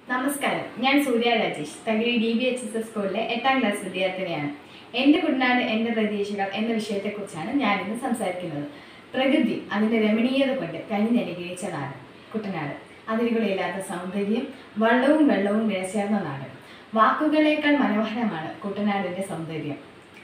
നമസ്കാരം ഞാൻ Surya Rajesh Thakazhi D B H S S സ്കൂളിലെ എട്ടാം ക്ലാസ് വിദ്യാർത്ഥിനിയാണ് എൻ്റെ കുട്ടനാട് എൻ്റെ പ്രതീക്ഷകൾ എന്ന വിഷയത്തെക്കുറിച്ചാണ് ഞാനിന്ന് സംസാരിക്കുന്നത് പ്രകൃതി അതിൻ്റെ രമണീയത കൊണ്ട് കനിഞ്ഞനുഗ്രഹിച്ച നാട് കുട്ടനാട് അതിരുകളില്ലാത്ത സൗന്ദര്യം വള്ളവും വെള്ളവും ഇഴചേർന്ന നാട് വാക്കുകളേക്കാൾ മനോഹരമാണ് കുട്ടനാടിൻ്റെ സൗന്ദര്യം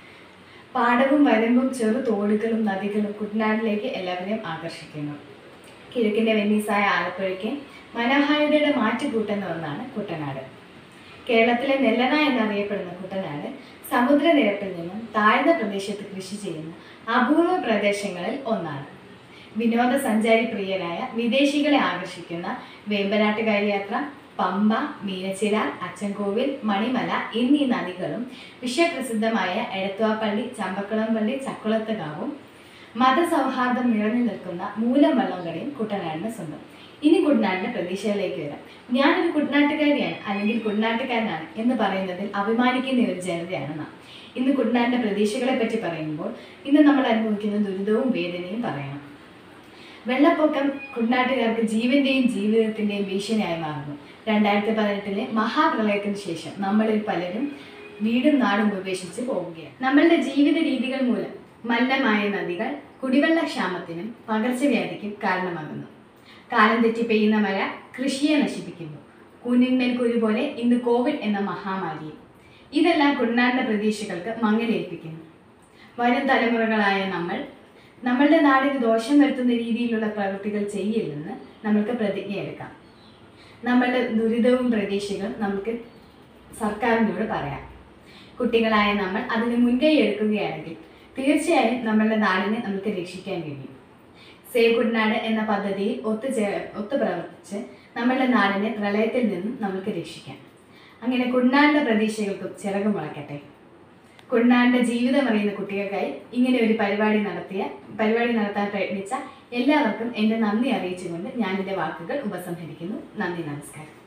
പാടവും വരമ്പും ചെറു തോടുകളും നദികളും കുട്ടനാട്ടിലേക്ക് എല്ലാവരെയും ആകർഷിക്കുന്നു കിഴക്കിൻ്റെ വെന്നീസായ ആലപ്പുഴയ്ക്ക് മനോഹാരിതയുടെ മാറ്റുകൂട്ടുന്ന ഒന്നാണ് കുട്ടനാട് കേരളത്തിലെ നെല്ലന എന്നറിയപ്പെടുന്ന കുട്ടനാട് സമുദ്രനിരപ്പിൽ നിന്നും താഴ്ന്ന പ്രദേശത്ത് കൃഷി ചെയ്യുന്ന അപൂർവ പ്രദേശങ്ങളിൽ ഒന്നാണ് വിനോദസഞ്ചാരി പ്രിയരായ വിദേശികളെ ആകർഷിക്കുന്ന വേമ്പനാട്ടുകാരി യാത്ര പമ്പ മീനച്ചിലാർ അച്ചൻകോവിൽ മണിമല എന്നീ നദികളും വിശ്വപ്രസിദ്ധമായ എടത്വാപ്പള്ളി ചമ്പക്കുളംപള്ളി ചക്കുളത്തുകാവും മതസൗഹാർദ്ദം നിറഞ്ഞു നിൽക്കുന്ന മൂലം വള്ളംകളിയും കുട്ടനാടിന് സ്വന്തം ഇനി കുട്ടനാടിന്റെ പ്രതീക്ഷയിലേക്ക് വരാം ഞാനൊരു കുട്ടനാട്ടുകാരിയാണ് അല്ലെങ്കിൽ കുട്ടനാട്ടുകാരനാണ് എന്ന് പറയുന്നതിൽ അഭിമാനിക്കുന്ന ഒരു ജനതയാണ് നാം ഇന്ന് കുട്ടനാടിന്റെ പ്രതീക്ഷകളെ പറ്റി പറയുമ്പോൾ ഇന്ന് നമ്മൾ അനുഭവിക്കുന്ന ദുരിതവും വേദനയും പറയണം വെള്ളപ്പൊക്കം കുട്ടനാട്ടുകാർക്ക് ജീവന്റെയും ജീവിതത്തിന്റെയും ഭീഷണിയായി മാറുന്നു രണ്ടായിരത്തി പതിനെട്ടിലെ മഹാപ്രളയത്തിന് ശേഷം നമ്മളിൽ പലരും വീടും നാടും ഉപേക്ഷിച്ച് പോവുകയാണ് നമ്മളുടെ ജീവിത രീതികൾ മൂലം മലിനമായ നദികൾ കുടിവെള്ളക്ഷാമത്തിനും പകർച്ചവ്യാധിക്കും കാരണമാകുന്നു കാലം തെറ്റി പെയ്യുന്ന മഴ കൃഷിയെ നശിപ്പിക്കുന്നു കൂനിന്മേൽ കുരു പോലെ ഇന്ന് കോവിഡ് എന്ന മഹാമാരി ഇതെല്ലാം കുട്ടനാടിന്റെ പ്രതീക്ഷകൾക്ക് മങ്ങലേൽപ്പിക്കുന്നു വരും തലമുറകളായ നമ്മൾ നമ്മളുടെ നാടിന് ദോഷം വരുത്തുന്ന രീതിയിലുള്ള പ്രവൃത്തികൾ ചെയ്യില്ലെന്ന് നമുക്ക് പ്രതിജ്ഞയെടുക്കാം നമ്മളുടെ ദുരിതവും പ്രതീക്ഷകളും നമുക്ക് സർക്കാരിനോട് പറയാം കുട്ടികളായ നമ്മൾ അതിന് മുൻകൈ എടുക്കുകയാണെങ്കിൽ തീർച്ചയായും നമ്മളുടെ നാടിനെ നമുക്ക് രക്ഷിക്കാൻ കഴിയും സേവ് കുട്ടനാട് എന്ന പദ്ധതിയിൽ ഒത്തുചേ ഒത്തു പ്രവർത്തിച്ച് നമ്മളുടെ നാടിനെ പ്രളയത്തിൽ നിന്നും നമുക്ക് രക്ഷിക്കാം അങ്ങനെ കുട്ടനാടിൻ്റെ പ്രതീക്ഷകൾക്കും ചിറക് മുളയ്ക്കട്ടെ കുട്ടനാടിൻ്റെ ജീവിതം അറിയുന്ന കുട്ടികൾക്കായി ഇങ്ങനെ ഒരു പരിപാടി നടത്തിയ പരിപാടി നടത്താൻ പ്രയത്നിച്ച എല്ലാവർക്കും എൻ്റെ നന്ദി അറിയിച്ചുകൊണ്ട് ഞാൻ എൻ്റെ വാക്കുകൾ ഉപസംഹരിക്കുന്നു നന്ദി നമസ്കാരം